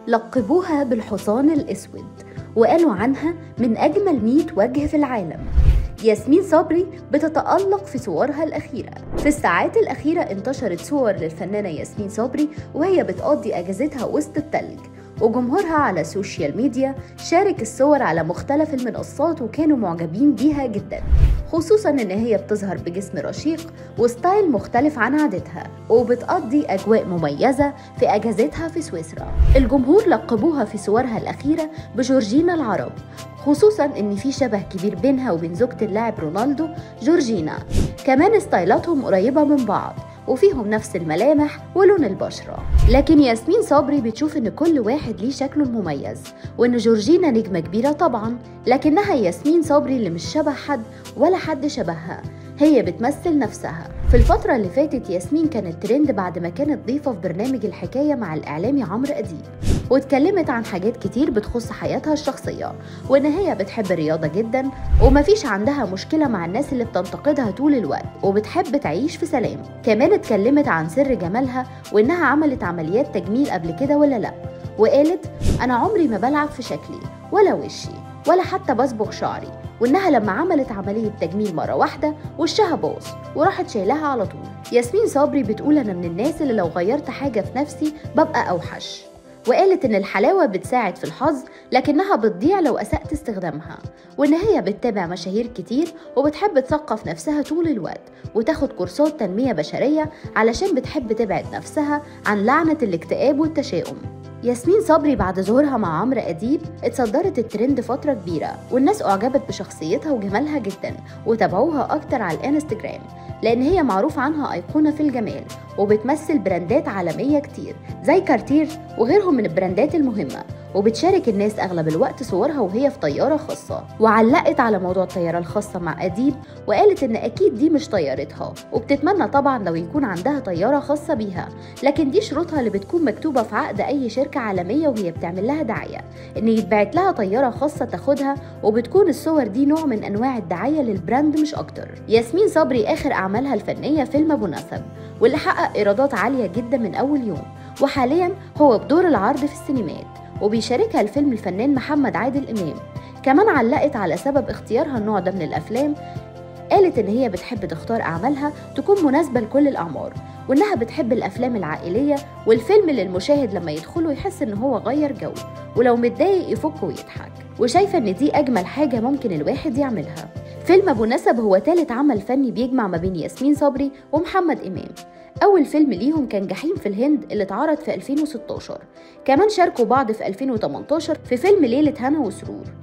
لقبوها بالحصان الأسود وقالوا عنها من أجمل 100 وجه في العالم ياسمين صبري بتتألق في صورها الأخيرة في الساعات الأخيرة انتشرت صور للفنانة ياسمين صبري وهي بتقضي أجازتها وسط التلج وجمهورها على السوشيال ميديا شارك الصور على مختلف المنصات وكانوا معجبين بيها جدا خصوصا ان هي بتظهر بجسم رشيق وستايل مختلف عن عادتها وبتقضي اجواء مميزه في اجازتها في سويسرا الجمهور لقبوها في صورها الاخيره بجورجينا العرب خصوصا ان في شبه كبير بينها وبين زوجة اللاعب رونالدو جورجينا كمان ستايلاتهم قريبة من بعض وفيهم نفس الملامح ولون البشرة لكن ياسمين صبري بتشوف ان كل واحد ليه شكله المميز وان جورجينا نجمة كبيرة طبعا لكنها ياسمين صبري اللي مش شبه حد ولا حد شبهها هي بتمثل نفسها في الفترة اللي فاتت ياسمين كانت ترند بعد ما كانت ضيفة في برنامج الحكاية مع الإعلامي عمرو أديب واتكلمت عن حاجات كتير بتخص حياتها الشخصية وإن هي بتحب الرياضة جدا ومفيش عندها مشكلة مع الناس اللي بتنتقدها طول الوقت وبتحب تعيش في سلام كمان اتكلمت عن سر جمالها وإنها عملت عمليات تجميل قبل كده ولا لأ وقالت أنا عمري ما بلعب في شكلي ولا وشي ولا حتى بصبغ شعري وانها لما عملت عمليه تجميل مره واحده وشها باظ وراحت شايلاها على طول ياسمين صبري بتقول انا من الناس اللي لو غيرت حاجه في نفسي ببقى اوحش وقالت ان الحلاوه بتساعد في الحظ لكنها بتضيع لو اسأت استخدامها وان هي بتتابع مشاهير كتير وبتحب تثقف نفسها طول الوقت وتاخد كورسات تنميه بشريه علشان بتحب تبعد نفسها عن لعنه الاكتئاب والتشاؤم ياسمين صبري بعد ظهورها مع عمرو أديب اتصدرت الترند فترة كبيرة والناس أعجبت بشخصيتها وجمالها جدا وتابعوها أكتر على الانستجرام لأن هي معروف عنها أيقونة في الجمال وبتمثل براندات عالمية كتير زي كارتير وغيرهم من البراندات المهمة وبتشارك الناس أغلب الوقت صورها وهي في طيارة خاصة وعلقت على موضوع الطيارة الخاصة مع أديب وقالت إن أكيد دي مش طيارتها وبتتمنى طبعا لو يكون عندها طيارة خاصة بيها لكن دي شروطها اللي بتكون مكتوبة في عقد أي شركة عالمية وهي بتعمل لها دعاية إن يتبعت لها طيارة خاصة تاخدها وبتكون الصور دي نوع من أنواع الدعاية للبراند مش أكتر ياسمين صبري آخر أعمالها الفنية فيلم أبو نسب واللي حقق إيرادات عالية جدا من أول يوم وحاليا هو بدور العرض في السينمات وبيشاركها الفيلم الفنان محمد عادل إمام كمان علقت على سبب اختيارها النوع ده من الأفلام قالت إن هي بتحب تختار أعمالها تكون مناسبة لكل الأعمار وإنها بتحب الأفلام العائلية والفيلم اللي المشاهد لما يدخله يحس إن هو غير جو ولو متضايق يفك ويضحك وشايفة إن دي أجمل حاجة ممكن الواحد يعملها فيلم أبو نسب هو تالت عمل فني بيجمع ما بين ياسمين صبري ومحمد إمام أول فيلم ليهم كان جحيم في الهند اللي اتعرض في 2016 كمان شاركوا بعض في 2018 في فيلم ليلة هنا وسرور